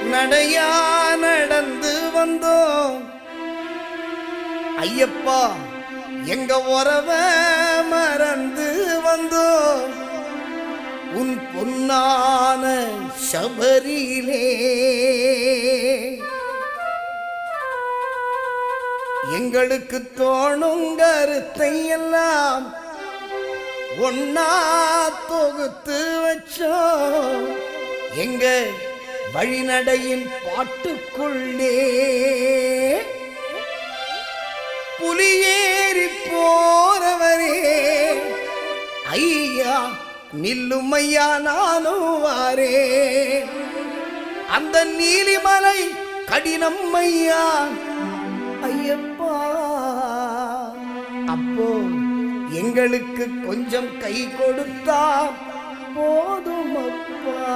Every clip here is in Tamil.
நடையா நடந்து வந்தோம் ஐயப்பா எங்க உறவ மறந்து வந்தோம் உன் பொன்னான சபரியிலே எங்களுக்கு தோணும் கருத்தை எல்லாம் ஒன்னா தொகுத்து வச்சோம் எங்க வழிநடையின் பாட்டுக்குள்ளே புலியேறி போறவரே ஐயா நில்லும் ஐயா நானும் வாரே அந்த நீலிமலை கடினம் ஐயா ஐயப்பா அப்போ எங்களுக்கு கொஞ்சம் கை கொடுத்தா போதும் அப்பா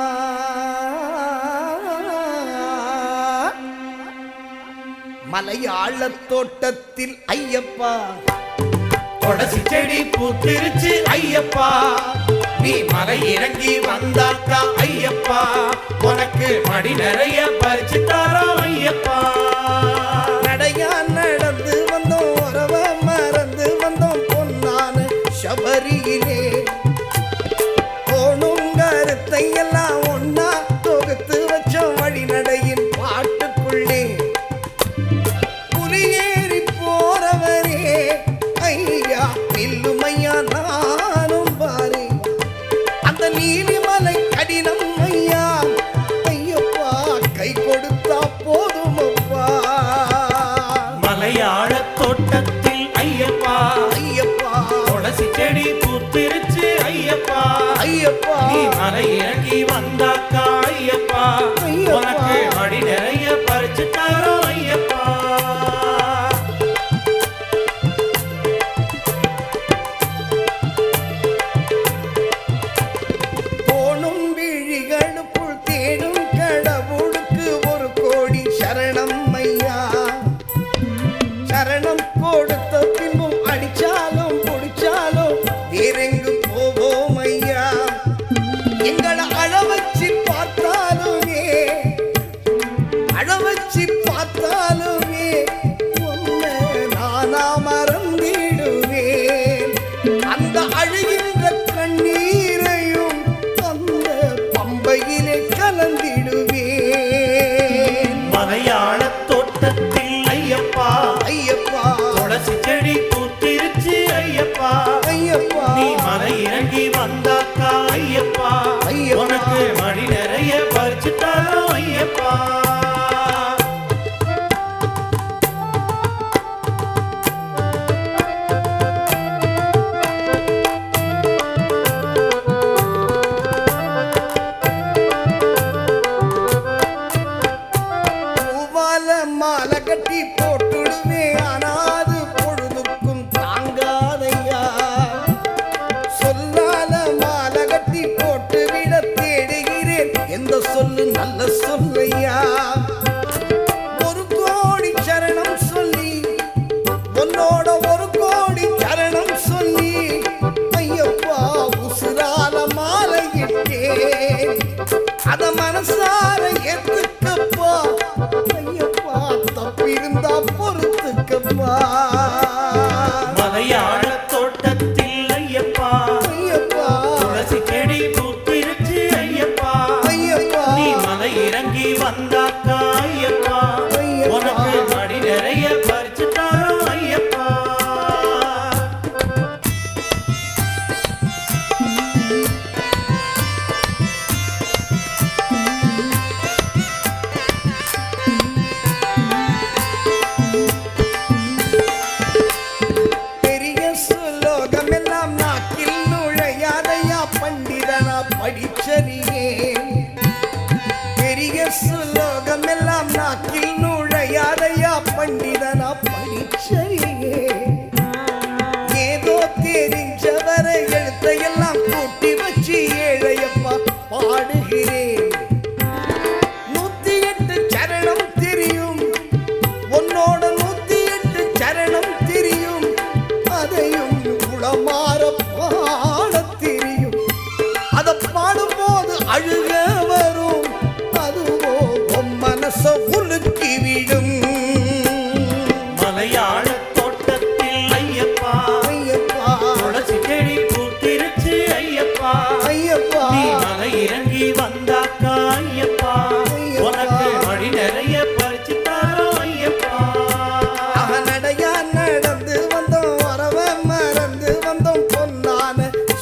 மலையாள தோட்டத்தில் ஐயப்பா தொடசி செடி பூத்திருச்சு ஐயப்பா நீ மலை இறங்கி வந்தாக்கா ஐயப்பா உனக்கு மடி நிறைய பறிச்சு தரோம் ஐயப்பா நடையா நடந்து வந்தோம் உறவ மறந்து வந்தோம் பொன்னான சபரியிலே போனும் கருத்தை எல்லாம் ஒன்னா தொகுத்து வச்சோம் வழிநடையின் பாட்டுக்குள்ளே புலியேறி போறவரே ஐயா நில்லுமையா நானும் பாரு அந்த நீலிமலை கடினம் ஐயா ஐயப்பா கை கொடுத்தா போதும் அப்பா மலையாள தோட்டத்தில் ஐயப்பா ஐயப்பா துளசி செடி பூத்திருச்சு ஐயப்பா ஐயப்பா நீ மலை இறங்கி வந்தாக்கா ஐயப்பா ஐயப்பா. உனக்கு மடி நிறைய பறிச்சு தரோம் ஐயப்பா போனும் விழிகளுக்குள் தேடும் கடவுளுக்கு ஒரு கோடி சரணம் ஐயா சரணம் கொடுத்த பின்பும் அடிச்சாலும் பிடிச்சாலும் வேறெங்கு போவோம் ஐயா எங்களை அளவச்சு பார்த்தாலுமே அளவச்சு பார்த்தாலுமே உன்னை நானா மறந்திடுவேன் அந்த அழுகின்ற கண்ணீரையும் அந்த பம்பையிலே கலந்திடுவேன் மலையாள தோட்டத்தில் ஐயப்பா ஐயப்பா துளசி செடி பூத்திருச்சு ஐயப்பா ஐயப்பா நீ மலை இறங்கி வந்தாக்கா ஐயப்பா ஐயப்பா. உனக்கு மடி நிறைய பறிச்சு தரோம் ஐயப்பா பூவால மாலை கட்டி போட்டுடுவே ஆனாது பொழுதுக்கும் தாங்காதையா சொல்லால மாலை கட்டி போட்டு விட தேடுகிறேன் எந்த சொல்லு நல்ல சொல்லையா ஒரு கோடி சரணம் சொல்லி உன்னோட ஒரு கோடி சரணம் சொல்லி ஐயப்பா உசுரால மாலையிட்டேன் அத மனசார ஏத்துக்கப்பா ஐயப்பா தப்பிருந்தா பொறுத்துக்கப்பா மலையாள தோட்டத்தில் ஐயப்பா ஐயப்பா துளசி செடி பூத்திருச்சு ஐயப்பா ஐயப்பா நீ மலை இறங்கி வந்தாக்கா ஐயப்பா ஐயப்பா. உனக்கு மடி நிறைய பறிச்சு தரோம் ஐயப்பா பெரிய சுலோகம் எல்லாம் நாக்கில் நுழையாதையா பண்டிதனா படிச்சறியே பெரிய சுலோகம் எல்லாம் நாக்கில் நுழையாதையா பண்டிதனா படிச்சறியே ஏதோ தெரிஞ்சவரை எழுத்தையெல்லாம் கூட்டி வச்சு ஏழையப்பா பாடுகிறேன் நூத்தி எட்டு சரணம் தெரியும் உன்னோட நூத்தி எட்டு சரணம் தெரியும் அதையும் குளமாற பாட தெரியும் அத பாடும்போது அழுக வரும் அதுவோ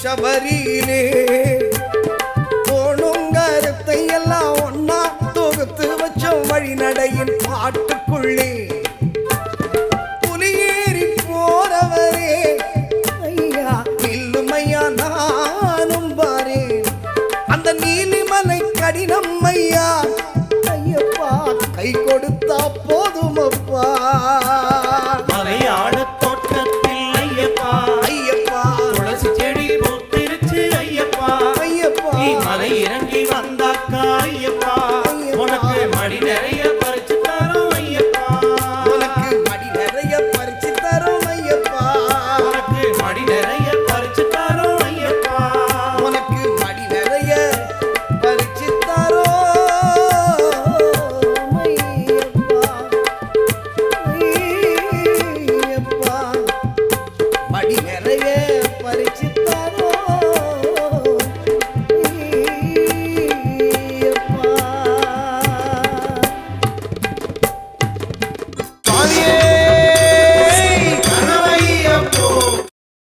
சபரியிலே போனுங்கருத்தை எல்லாம் ஒன்னா தொகுத்து வச்சோம் வழிநடையின் பாட்டுக்குள்ளே புலியேறி போறவரே ஐயா நில்லுமையா நானும் பாரேன் அந்த நீலிமலை கடினம் ஐயா ஐயப்பா கை கொடுத்தா போதுமப்பா மலையாடு தோட்டத்தில் ஐயப்பா ஐயப்பா துளசி செடி பூத்திருச்சு ஐயப்பா ஐயப்பா நீ மலை இறங்கி வந்தாக்கா ஐயப்பா ஐயப்பா. உனக்கு மடி நிறைய பறிச்சு தரும் ஐயப்பா உனக்கு மடி நிறைய பறிச்சு தரும் ஐயப்பா உனக்கு மடி நிறைய பறிச்சு தரும் ஐயப்பா உனக்கு மடி நிறைய பறிச்சு தரும் ஐயப்பா ஐயப்பா மடி நிறைய பறிச்சு தரும்